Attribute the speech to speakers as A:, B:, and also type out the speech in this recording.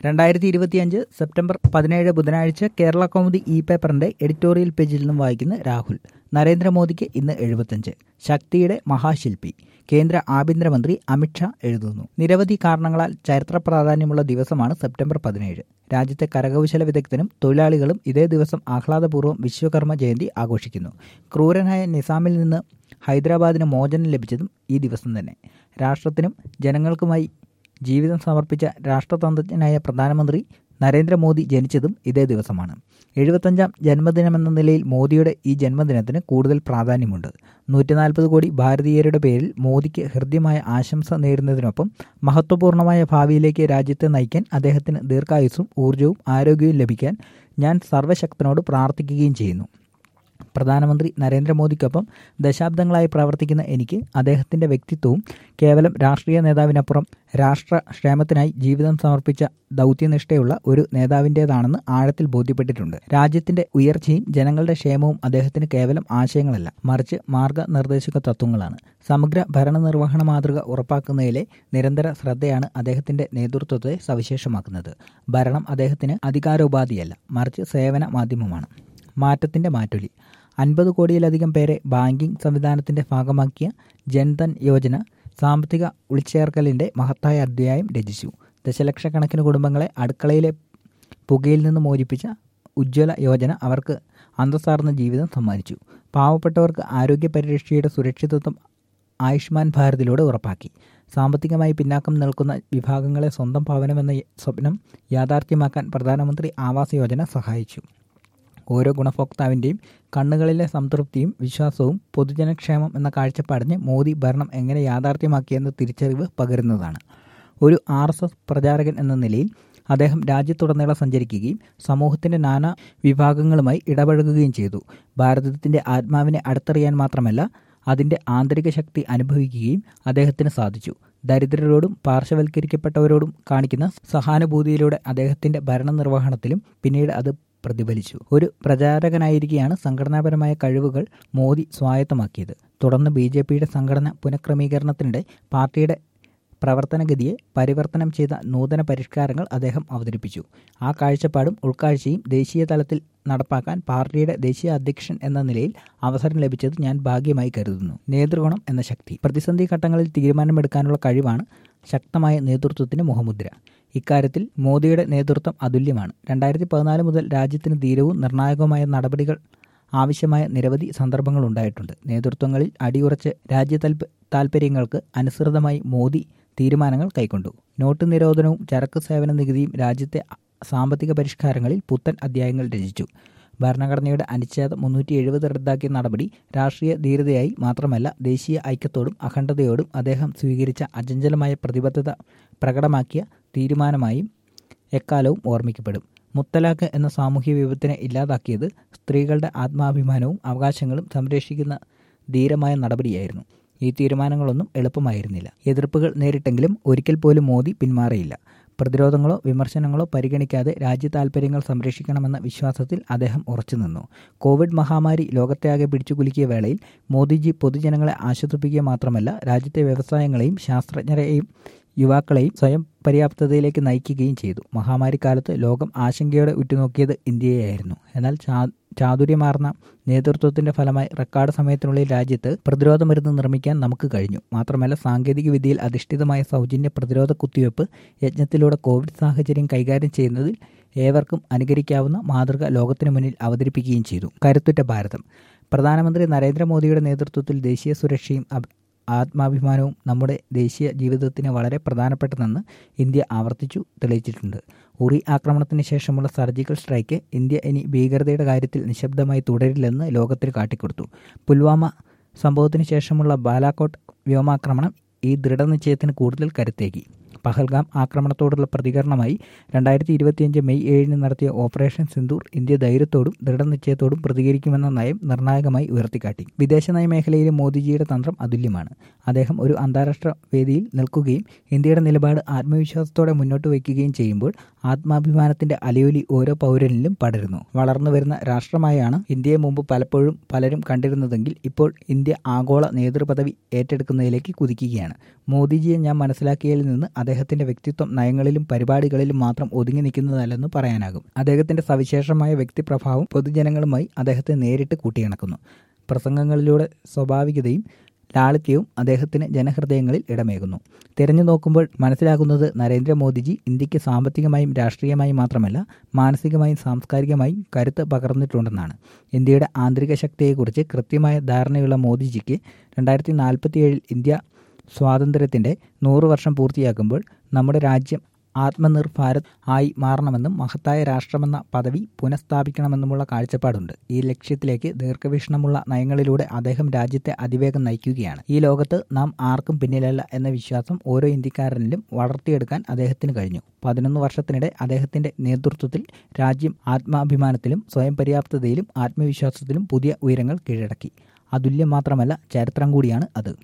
A: രണ്ടായിരത്തി ഇരുപത്തിയഞ്ച് സെപ്റ്റംബർ പതിനേഴ് ബുധനാഴ്ച കേരള കൗമുദി ഇ പേപ്പറിന്റെ എഡിറ്റോറിയൽ പേജിൽ നിന്നും വായിക്കുന്ന രാഹുൽ നരേന്ദ്രമോദിക്ക് ഇന്ന് എഴുപത്തഞ്ച് ശക്തിയുടെ മഹാശില്പി കേന്ദ്ര ആഭ്യന്തരമന്ത്രി അമിത്ഷാ എഴുതുന്നു നിരവധി കാരണങ്ങളാൽ ചരിത്ര പ്രാധാന്യമുള്ള ദിവസമാണ് സെപ്റ്റംബർ പതിനേഴ് രാജ്യത്തെ കരകൗശല വിദഗ്ധനും തൊഴിലാളികളും ഇതേ ദിവസം ആഹ്ലാദപൂർവ്വം വിശ്വകർമ്മ ജയന്തി ആഘോഷിക്കുന്നു ക്രൂരനായ നിസാമിൽ നിന്ന് ഹൈദരാബാദിന് മോചനം ലഭിച്ചതും ഈ ദിവസം തന്നെ രാഷ്ട്രത്തിനും ജനങ്ങൾക്കുമായി ജീവിതം സമർപ്പിച്ച രാഷ്ട്രതന്ത്രജ്ഞനായ പ്രധാനമന്ത്രി നരേന്ദ്രമോദി ജനിച്ചതും ഇതേ ദിവസമാണ് എഴുപത്തഞ്ചാം ജന്മദിനമെന്ന നിലയിൽ മോദിയുടെ ഈ ജന്മദിനത്തിന് കൂടുതൽ പ്രാധാന്യമുണ്ട് നൂറ്റിനാൽപ്പത് കോടി ഭാരതീയരുടെ പേരിൽ മോദിക്ക് ഹൃദ്യമായ ആശംസ നേരുന്നതിനൊപ്പം മഹത്വപൂർണ്ണമായ ഭാവിയിലേക്ക് രാജ്യത്തെ നയിക്കാൻ അദ്ദേഹത്തിന് ദീർഘായുസ്സും ഊർജ്ജവും ആരോഗ്യവും ലഭിക്കാൻ ഞാൻ സർവശക്തനോട് പ്രാർത്ഥിക്കുകയും ചെയ്യുന്നു പ്രധാനമന്ത്രി നരേന്ദ്രമോദിക്കൊപ്പം ദശാബ്ദങ്ങളായി പ്രവർത്തിക്കുന്ന എനിക്ക് അദ്ദേഹത്തിന്റെ വ്യക്തിത്വവും കേവലം രാഷ്ട്രീയ നേതാവിനപ്പുറം രാഷ്ട്ര ക്ഷേമത്തിനായി ജീവിതം സമർപ്പിച്ച ദൗത്യനിഷ്ഠയുള്ള ഒരു നേതാവിൻ്റെതാണെന്ന് ആഴത്തിൽ ബോധ്യപ്പെട്ടിട്ടുണ്ട് രാജ്യത്തിന്റെ ഉയർച്ചയും ജനങ്ങളുടെ ക്ഷേമവും അദ്ദേഹത്തിന് കേവലം ആശയങ്ങളല്ല മറിച്ച് മാർഗനിർദ്ദേശക തത്വങ്ങളാണ് സമഗ്ര ഭരണനിർവഹണ മാതൃക ഉറപ്പാക്കുന്നതിലെ നിരന്തര ശ്രദ്ധയാണ് അദ്ദേഹത്തിന്റെ നേതൃത്വത്തെ സവിശേഷമാക്കുന്നത് ഭരണം അദ്ദേഹത്തിന് അധികാരോപാധിയല്ല മറിച്ച് സേവന മാധ്യമമാണ് മാറ്റത്തിന്റെ മാറ്റൊലി അൻപത് കോടിയിലധികം പേരെ ബാങ്കിംഗ് സംവിധാനത്തിന്റെ ഭാഗമാക്കിയ ജൻധൻ യോജന സാമ്പത്തിക ഉൾച്ചേർക്കലിന്റെ മഹത്തായ അധ്യായം രചിച്ചു ദശലക്ഷക്കണക്കിന് കുടുംബങ്ങളെ അടുക്കളയിലെ പുകയിൽ നിന്ന് മോചിപ്പിച്ച ഉജ്ജ്വല യോജന അവർക്ക് അന്തസ്സാർന്ന ജീവിതം സമ്മാനിച്ചു പാവപ്പെട്ടവർക്ക് ആരോഗ്യ പരിരക്ഷയുടെ സുരക്ഷിതത്വം ആയുഷ്മാൻ ഭാരതിലൂടെ ഉറപ്പാക്കി സാമ്പത്തികമായി പിന്നാക്കം നിൽക്കുന്ന വിഭാഗങ്ങളെ സ്വന്തം ഭവനമെന്ന സ്വപ്നം യാഥാർത്ഥ്യമാക്കാൻ പ്രധാനമന്ത്രി ആവാസ് യോജന സഹായിച്ചു ഓരോ ഗുണഭോക്താവിൻ്റെയും കണ്ണുകളിലെ സംതൃപ്തിയും വിശ്വാസവും പൊതുജനക്ഷേമം എന്ന കാഴ്ചപ്പാടിന് മോദി ഭരണം എങ്ങനെ യാഥാർത്ഥ്യമാക്കിയെന്ന തിരിച്ചറിവ് പകരുന്നതാണ് ഒരു ആർ എസ് എസ് പ്രചാരകൻ എന്ന നിലയിൽ അദ്ദേഹം രാജ്യത്തുടനീളം സഞ്ചരിക്കുകയും സമൂഹത്തിന്റെ നാനാ വിഭാഗങ്ങളുമായി ഇടപഴകുകയും ചെയ്തു ഭാരതത്തിന്റെ ആത്മാവിനെ അടുത്തറിയാൻ മാത്രമല്ല അതിന്റെ ആന്തരിക ശക്തി അനുഭവിക്കുകയും അദ്ദേഹത്തിന് സാധിച്ചു ദരിദ്രരോടും പാർശ്വവൽക്കരിക്കപ്പെട്ടവരോടും കാണിക്കുന്ന സഹാനുഭൂതിയിലൂടെ അദ്ദേഹത്തിന്റെ ഭരണനിർവഹണത്തിലും പിന്നീട് അത് പ്രതിഫലിച്ചു ഒരു പ്രചാരകനായിരിക്കെയാണ് സംഘടനാപരമായ കഴിവുകൾ മോദി സ്വായത്തമാക്കിയത് തുടർന്ന് ബി ജെ പിയുടെ സംഘടന പുനഃക്രമീകരണത്തിനിടെ പാർട്ടിയുടെ പ്രവർത്തനഗതിയെ പരിവർത്തനം ചെയ്ത നൂതന പരിഷ്കാരങ്ങൾ അദ്ദേഹം അവതരിപ്പിച്ചു ആ കാഴ്ചപ്പാടും ഉൾക്കാഴ്ചയും ദേശീയ തലത്തിൽ നടപ്പാക്കാൻ പാർട്ടിയുടെ ദേശീയ അധ്യക്ഷൻ എന്ന നിലയിൽ അവസരം ലഭിച്ചത് ഞാൻ ഭാഗ്യമായി കരുതുന്നു നേതൃഗുണം എന്ന ശക്തി പ്രതിസന്ധി ഘട്ടങ്ങളിൽ തീരുമാനമെടുക്കാനുള്ള കഴിവാണ് ശക്തമായ നേതൃത്വത്തിന് മുഖമുദ്ര ഇക്കാര്യത്തിൽ മോദിയുടെ നേതൃത്വം അതുല്യമാണ് രണ്ടായിരത്തി പതിനാല് മുതൽ രാജ്യത്തിന് ധീരവും നിർണായകവുമായ നടപടികൾ ആവശ്യമായ നിരവധി സന്ദർഭങ്ങൾ ഉണ്ടായിട്ടുണ്ട് നേതൃത്വങ്ങളിൽ അടിയുറച്ച് രാജ്യ താൽപര്യങ്ങൾക്ക് അനുസൃതമായി മോദി തീരുമാനങ്ങൾ കൈക്കൊണ്ടു നോട്ട് നിരോധനവും ചരക്ക് സേവന നികുതിയും രാജ്യത്തെ സാമ്പത്തിക പരിഷ്കാരങ്ങളിൽ പുത്തൻ അധ്യായങ്ങൾ രചിച്ചു ഭരണഘടനയുടെ അനുച്ഛേദം മുന്നൂറ്റി എഴുപത് റദ്ദാക്കിയ നടപടി രാഷ്ട്രീയ ധീരതയായി മാത്രമല്ല ദേശീയ ഐക്യത്തോടും അഖണ്ഡതയോടും അദ്ദേഹം സ്വീകരിച്ച അചഞ്ചലമായ പ്രതിബദ്ധത പ്രകടമാക്കിയ തീരുമാനമായും എക്കാലവും ഓർമ്മിക്കപ്പെടും മുത്തലാഖ് എന്ന സാമൂഹ്യ വിപത്തിനെ ഇല്ലാതാക്കിയത് സ്ത്രീകളുടെ ആത്മാഭിമാനവും അവകാശങ്ങളും സംരക്ഷിക്കുന്ന ധീരമായ നടപടിയായിരുന്നു ഈ തീരുമാനങ്ങളൊന്നും എളുപ്പമായിരുന്നില്ല എതിർപ്പുകൾ നേരിട്ടെങ്കിലും ഒരിക്കൽ പോലും മോദി പിന്മാറിയില്ല പ്രതിരോധങ്ങളോ വിമർശനങ്ങളോ പരിഗണിക്കാതെ രാജ്യ താൽപ്പര്യങ്ങൾ സംരക്ഷിക്കണമെന്ന വിശ്വാസത്തിൽ അദ്ദേഹം ഉറച്ചുനിന്നു കോവിഡ് മഹാമാരി ലോകത്തെയാകെ പിടിച്ചുകുലുക്കിയ വേളയിൽ മോദിജി പൊതുജനങ്ങളെ ആശ്വസിപ്പിക്കുക മാത്രമല്ല രാജ്യത്തെ വ്യവസായങ്ങളെയും ശാസ്ത്രജ്ഞരെയും യുവാക്കളെയും സ്വയം പര്യാപ്തതയിലേക്ക് നയിക്കുകയും ചെയ്തു മഹാമാരിക്കാലത്ത് ലോകം ആശങ്കയോടെ ഉറ്റുനോക്കിയത് ഇന്ത്യയായിരുന്നു എന്നാൽ ചാതുര്യമാർന്ന നേതൃത്വത്തിന്റെ ഫലമായി റെക്കോർഡ് സമയത്തിനുള്ളിൽ രാജ്യത്ത് പ്രതിരോധ മരുന്ന് നിർമ്മിക്കാൻ നമുക്ക് കഴിഞ്ഞു മാത്രമല്ല സാങ്കേതിക വിദ്യയിൽ അധിഷ്ഠിതമായ സൗജന്യ പ്രതിരോധ കുത്തിവയ്പ് യജ്ഞത്തിലൂടെ കോവിഡ് സാഹചര്യം കൈകാര്യം ചെയ്യുന്നതിൽ ഏവർക്കും അനുകരിക്കാവുന്ന മാതൃക ലോകത്തിനു മുന്നിൽ അവതരിപ്പിക്കുകയും ചെയ്തു കരുത്തുറ്റ ഭാരതം പ്രധാനമന്ത്രി നരേന്ദ്രമോദിയുടെ നേതൃത്വത്തിൽ ദേശീയ സുരക്ഷയും ആത്മാഭിമാനവും നമ്മുടെ ദേശീയ ജീവിതത്തിന് വളരെ പ്രധാനപ്പെട്ടതെന്ന് ഇന്ത്യ ആവർത്തിച്ചു തെളിയിച്ചിട്ടുണ്ട് ഉറി ആക്രമണത്തിന് ശേഷമുള്ള സർജിക്കൽ സ്ട്രൈക്ക് ഇന്ത്യ ഇനി ഭീകരതയുടെ കാര്യത്തിൽ നിശബ്ദമായി തുടരില്ലെന്ന് ലോകത്തിന് കാട്ടിക്കൊടുത്തു പുൽവാമ സംഭവത്തിന് ശേഷമുള്ള ബാലാക്കോട്ട് വ്യോമാക്രമണം ഈ ദൃഢനിശ്ചയത്തിന് കൂടുതൽ കരുത്തേകി പഹൽഗാം ആക്രമണത്തോടുള്ള പ്രതികരണമായി രണ്ടായിരത്തി ഇരുപത്തിയഞ്ച് മെയ് ഏഴിന് നടത്തിയ ഓപ്പറേഷൻ സിന്ദൂർ ഇന്ത്യ ധൈര്യത്തോടും ദൃഢനിശ്ചയത്തോടും പ്രതികരിക്കുമെന്ന നയം നിർണായകമായി ഉയർത്തിക്കാട്ടി വിദേശ നയ മേഖലയിലെ മോദിജിയുടെ തന്ത്രം അതുല്യമാണ് അദ്ദേഹം ഒരു അന്താരാഷ്ട്ര വേദിയിൽ നിൽക്കുകയും ഇന്ത്യയുടെ നിലപാട് ആത്മവിശ്വാസത്തോടെ മുന്നോട്ട് വയ്ക്കുകയും ചെയ്യുമ്പോൾ ആത്മാഭിമാനത്തിന്റെ അലയൊലി ഓരോ പൗരനിലും പടരുന്നു വളർന്നു വരുന്ന രാഷ്ട്രമായാണ് ഇന്ത്യയെ മുമ്പ് പലപ്പോഴും പലരും കണ്ടിരുന്നതെങ്കിൽ ഇപ്പോൾ ഇന്ത്യ ആഗോള നേതൃപദവി ഏറ്റെടുക്കുന്നതിലേക്ക് കുതിക്കുകയാണ് മോദിജിയെ ഞാൻ മനസ്സിലാക്കിയതിൽ നിന്ന് അദ്ദേഹം അദ്ദേഹത്തിന്റെ വ്യക്തിത്വം നയങ്ങളിലും പരിപാടികളിലും മാത്രം ഒതുങ്ങി നിൽക്കുന്നതല്ലെന്ന് പറയാനാകും അദ്ദേഹത്തിന്റെ സവിശേഷമായ വ്യക്തിപ്രഭാവം പൊതുജനങ്ങളുമായി അദ്ദേഹത്തെ നേരിട്ട് കൂട്ടിയിണക്കുന്നു പ്രസംഗങ്ങളിലൂടെ സ്വാഭാവികതയും ലാളിത്യവും അദ്ദേഹത്തിന് ജനഹൃദയങ്ങളിൽ ഇടമേകുന്നു തിരഞ്ഞു നോക്കുമ്പോൾ മനസ്സിലാകുന്നത് നരേന്ദ്രമോദിജി ഇന്ത്യക്ക് സാമ്പത്തികമായും രാഷ്ട്രീയമായും മാത്രമല്ല മാനസികമായും സാംസ്കാരികമായും കരുത്ത് പകർന്നിട്ടുണ്ടെന്നാണ് ഇന്ത്യയുടെ ആന്തരിക ശക്തിയെക്കുറിച്ച് കൃത്യമായ ധാരണയുള്ള മോദിജിക്ക് രണ്ടായിരത്തി നാൽപ്പത്തിയേഴിൽ ഇന്ത്യ സ്വാതന്ത്ര്യത്തിന്റെ നൂറ് വർഷം പൂർത്തിയാക്കുമ്പോൾ നമ്മുടെ രാജ്യം ആത്മനിർ ഭാരത് ആയി മാറണമെന്നും മഹത്തായ രാഷ്ട്രമെന്ന പദവി പുനഃസ്ഥാപിക്കണമെന്നുമുള്ള കാഴ്ചപ്പാടുണ്ട് ഈ ലക്ഷ്യത്തിലേക്ക് ദീർഘവീക്ഷണമുള്ള നയങ്ങളിലൂടെ അദ്ദേഹം രാജ്യത്തെ അതിവേഗം നയിക്കുകയാണ് ഈ ലോകത്ത് നാം ആർക്കും പിന്നിലല്ല എന്ന വിശ്വാസം ഓരോ ഇന്ത്യക്കാരനിലും വളർത്തിയെടുക്കാൻ അദ്ദേഹത്തിന് കഴിഞ്ഞു പതിനൊന്ന് വർഷത്തിനിടെ അദ്ദേഹത്തിന്റെ നേതൃത്വത്തിൽ രാജ്യം ആത്മാഭിമാനത്തിലും സ്വയം പര്യാപ്തതയിലും ആത്മവിശ്വാസത്തിലും പുതിയ ഉയരങ്ങൾ കീഴടക്കി അതുല്യം മാത്രമല്ല ചരിത്രം കൂടിയാണ് അത്